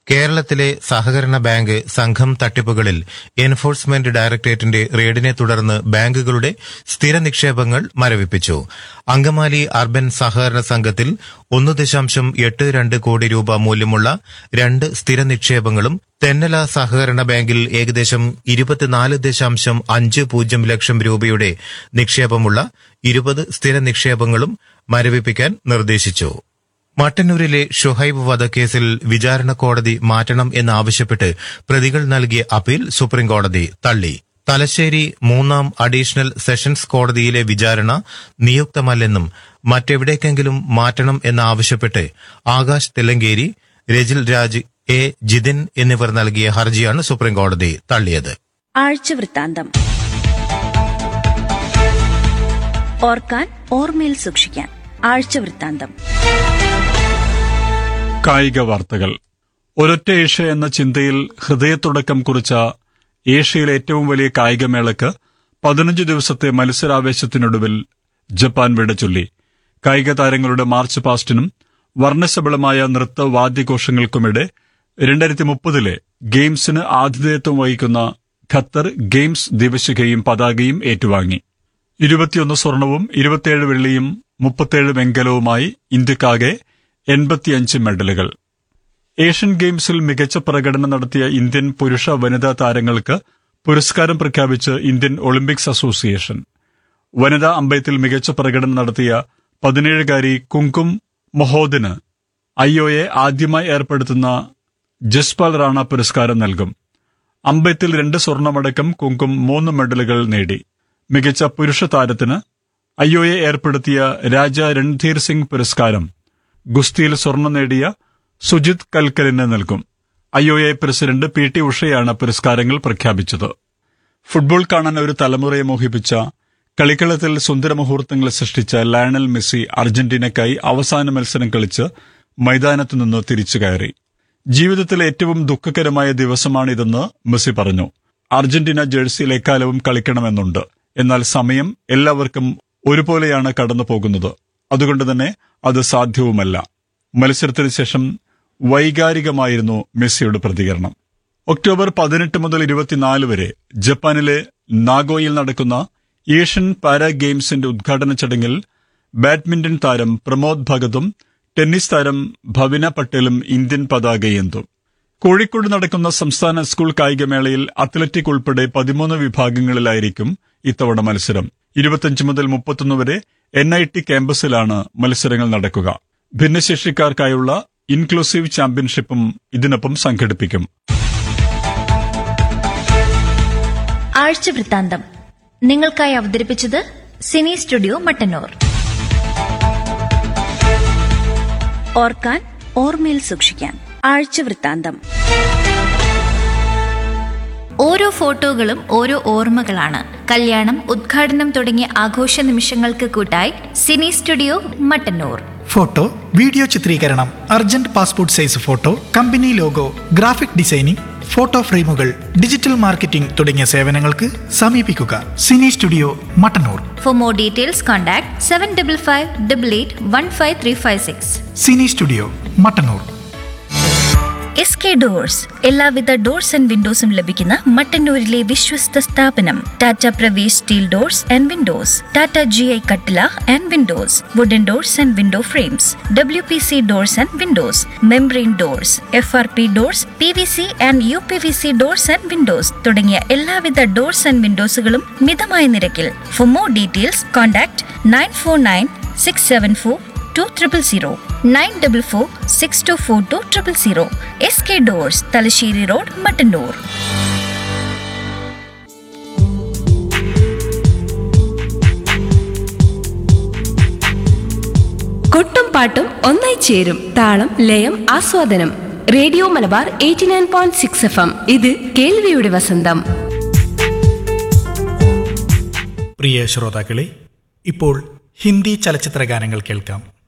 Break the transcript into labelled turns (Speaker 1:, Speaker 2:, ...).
Speaker 1: കേരളത്തിലെ സഹകരണ ബാങ്ക് സംഘം തട്ടിപ്പുകളിൽ എൻഫോഴ്സ്മെന്റ് ഡയറക്ടറേറ്റിന്റെ റെയ്ഡിനെ തുടർന്ന് ബാങ്കുകളുടെ സ്ഥിര നിക്ഷേപങ്ങൾ മരവിപ്പിച്ചു അങ്കമാലി അർബൻ സഹകരണ സംഘത്തിൽ ഒന്ന് ദശാംശം എട്ട് രണ്ട് കോടി രൂപ മൂല്യമുള്ള രണ്ട് സ്ഥിര നിക്ഷേപങ്ങളും തെന്നല സഹകരണ ബാങ്കിൽ ഏകദേശം ഇരുപത്തിനാല് ദശാംശം അഞ്ച് പൂജ്യം ലക്ഷം രൂപയുടെ നിക്ഷേപമുള്ള ഇരുപത് സ്ഥിര നിക്ഷേപങ്ങളും മരവിപ്പിക്കാൻ നിർദ്ദേശിച്ചു മട്ടന്നൂരിലെ ഷുഹൈബ് വധക്കേസിൽ വിചാരണ കോടതി മാറ്റണം എന്നാവശ്യപ്പെട്ട് പ്രതികൾ നൽകിയ അപ്പീൽ സുപ്രീംകോടതി തള്ളി തലശ്ശേരി മൂന്നാം അഡീഷണൽ സെഷൻസ് കോടതിയിലെ വിചാരണ നിയുക്തമല്ലെന്നും മറ്റെവിടേക്കെങ്കിലും മാറ്റണം എന്നാവശ്യപ്പെട്ട് ആകാശ് തെലങ്കേരി രജിൽ രാജ് എ ജിതിൻ എന്നിവർ നൽകിയ ഹർജിയാണ് സുപ്രീംകോടതി തള്ളിയത്
Speaker 2: ആഴ്ചവൃത്താന്തം ഓർക്കാൻ ഓർമ്മയിൽ സൂക്ഷിക്കാൻ ആഴ്ചവൃത്താന്തം
Speaker 3: കായിക വാർത്തകൾ ഒരൊറ്റ ഏഷ്യ എന്ന ചിന്തയിൽ ഹൃദയത്തുടക്കം കുറിച്ച ഏഷ്യയിലെ ഏറ്റവും വലിയ കായികമേളയ്ക്ക് പതിനഞ്ച് ദിവസത്തെ മത്സരാവേശത്തിനൊടുവിൽ ജപ്പാൻ വിട ചൊല്ലി കായിക താരങ്ങളുടെ മാർച്ച് പാസ്റ്റിനും വർണ്ണശബളമായ നൃത്ത വാദ്യഘോഷങ്ങൾക്കുമിടെ രണ്ടായിരത്തി മുപ്പതിലെ ഗെയിംസിന് ആതിഥേയത്വം വഹിക്കുന്ന ഖത്തർ ഗെയിംസ് ദിവശികയും പതാകയും ഏറ്റുവാങ്ങി ഇരുപത്തിയൊന്ന് സ്വർണവും ഇരുപത്തിയേഴ് വെള്ളിയും മുപ്പത്തേഴ് വെങ്കലവുമായി ഇന്ത്യക്കാകെ എൺപത്തിയഞ്ച് മെഡലുകൾ ഏഷ്യൻ ഗെയിംസിൽ മികച്ച പ്രകടനം നടത്തിയ ഇന്ത്യൻ പുരുഷ വനിതാ താരങ്ങൾക്ക് പുരസ്കാരം പ്രഖ്യാപിച്ച് ഇന്ത്യൻ ഒളിമ്പിക്സ് അസോസിയേഷൻ വനിതാ അമ്പയത്തിൽ മികച്ച പ്രകടനം നടത്തിയ പതിനേഴുകാരി കുങ്കും മൊഹോദിന് ഐഒഎ ആദ്യമായി ഏർപ്പെടുത്തുന്ന ജസ്പാൽ റാണ പുരസ്കാരം നൽകും അമ്പയത്തിൽ രണ്ട് സ്വർണമടക്കം കുങ്കും മൂന്ന് മെഡലുകൾ നേടി മികച്ച പുരുഷ താരത്തിന് ഐഒഎ ഏർപ്പെടുത്തിയ രാജ രൺധീർ സിംഗ് പുരസ്കാരം ഗുസ്തിയിൽ സ്വർണം നേടിയ സുജിത് കൽക്കലിന് നൽകും ഐഒഎ പ്രസിഡന്റ് പി ടി ഉഷയാണ് പുരസ്കാരങ്ങൾ പ്രഖ്യാപിച്ചത് ഫുട്ബോൾ കാണാൻ ഒരു തലമുറയെ മോഹിപ്പിച്ച കളിക്കളത്തിൽ സുന്ദര മുഹൂർത്തങ്ങൾ സൃഷ്ടിച്ച ലയണൽ മെസ്സി അർജന്റീനയ്ക്കായി അവസാന മത്സരം കളിച്ച് മൈതാനത്തു നിന്ന് തിരിച്ചു കയറി ജീവിതത്തിലെ ഏറ്റവും ദുഃഖകരമായ ദിവസമാണിതെന്ന് മെസ്സി പറഞ്ഞു അർജന്റീന ജേഴ്സിയിൽ എക്കാലവും കളിക്കണമെന്നുണ്ട് എന്നാൽ സമയം എല്ലാവർക്കും ഒരുപോലെയാണ് കടന്നു പോകുന്നത് അതുകൊണ്ട് തന്നെ അത് സാധ്യവുമല്ല മത്സരത്തിന് ശേഷം വൈകാരികമായിരുന്നു മെസ്സിയുടെ പ്രതികരണം ഒക്ടോബർ പതിനെട്ട് മുതൽ ഇരുപത്തിനാല് വരെ ജപ്പാനിലെ നാഗോയിൽ നടക്കുന്ന ഏഷ്യൻ പാരാ ഗെയിംസിന്റെ ഉദ്ഘാടന ചടങ്ങിൽ ബാഡ്മിന്റൺ താരം പ്രമോദ് ഭഗതും ടെന്നീസ് താരം ഭവിന പട്ടേലും ഇന്ത്യൻ പതാകയേന്തും കോഴിക്കോട് നടക്കുന്ന സംസ്ഥാന സ്കൂൾ കായികമേളയിൽ അത്ലറ്റിക് ഉൾപ്പെടെ പതിമൂന്ന് വിഭാഗങ്ങളിലായിരിക്കും ഇത്തവണ മത്സരം ഇരുപത്തിയഞ്ച് മുതൽ മുപ്പത്തൊന്ന് വരെ എൻ ഐ ടി ക്യാമ്പസിലാണ് മത്സരങ്ങൾ നടക്കുക ഭിന്നശേഷിക്കാർക്കായുള്ള ഇൻക്ലൂസീവ് ചാമ്പ്യൻഷിപ്പും ഇതിനൊപ്പം സംഘടിപ്പിക്കും
Speaker 2: ആഴ്ചവൃത്താന്തം നിങ്ങൾക്കായി അവതരിപ്പിച്ചത് സിനി സ്റ്റുഡിയോ മട്ടന്നൂർ ഓർക്കാൻ ഓർമ്മയിൽ സൂക്ഷിക്കാൻ ആഴ്ചവൃത്താന്തം
Speaker 4: ഓരോ ഫോട്ടോകളും ഓരോ ഓർമ്മകളാണ് കല്യാണം ഉദ്ഘാടനം തുടങ്ങിയ ആഘോഷ നിമിഷങ്ങൾക്ക് കൂട്ടായി Cine Studio Mattannur
Speaker 5: photo video ചിത്രീകരണം urgent passport size photo company logo graphic designing photo ഫ്രെയിമുകൾ ഡിജിറ്റൽ മാർക്കറ്റിംഗ് തുടങ്ങിയ സേവനങ്ങൾക്ക് സമീപിക്കുക Cine Studio Mattannur
Speaker 4: for more details contact seven double five double eight one five three five six
Speaker 5: Cine Studio Mattannur
Speaker 4: S K doors എല്ലാവിധ doors and വിൻഡോസും ലഭിക്കുന്ന മട്ടന്നൂരിലെ വിശ്വസ്ത സ്ഥാപനം Tata Pravesh steel doors and windows Tata G I കട്ടില and windows wooden doors and window frames W P C doors and windows membrane doors F R P doors P V C and U P V C doors and windows തുടങ്ങിയ എല്ലാവിധ doors and വിൻഡോസുകളും മിതമായ നിരക്കിൽ for more details contact nine four nine six seven four two triple zero nine double four six two four two triple zero S K doors Thalassery road Mattannur
Speaker 6: കൊട്ടും പാട്ടും ഒന്നായി ചേരും താളം ലയം ആസ്വാദനം radio Malabar eighty nine point six F M ഇത് കേൾവിയുടെ വസന്തം
Speaker 5: പ്രിയ ശ്രോതാക്കളെ ഇപ്പോൾ ഹിന്ദി ചലച്ചിത്ര ഗാനങ്ങൾ കേൾക്കാം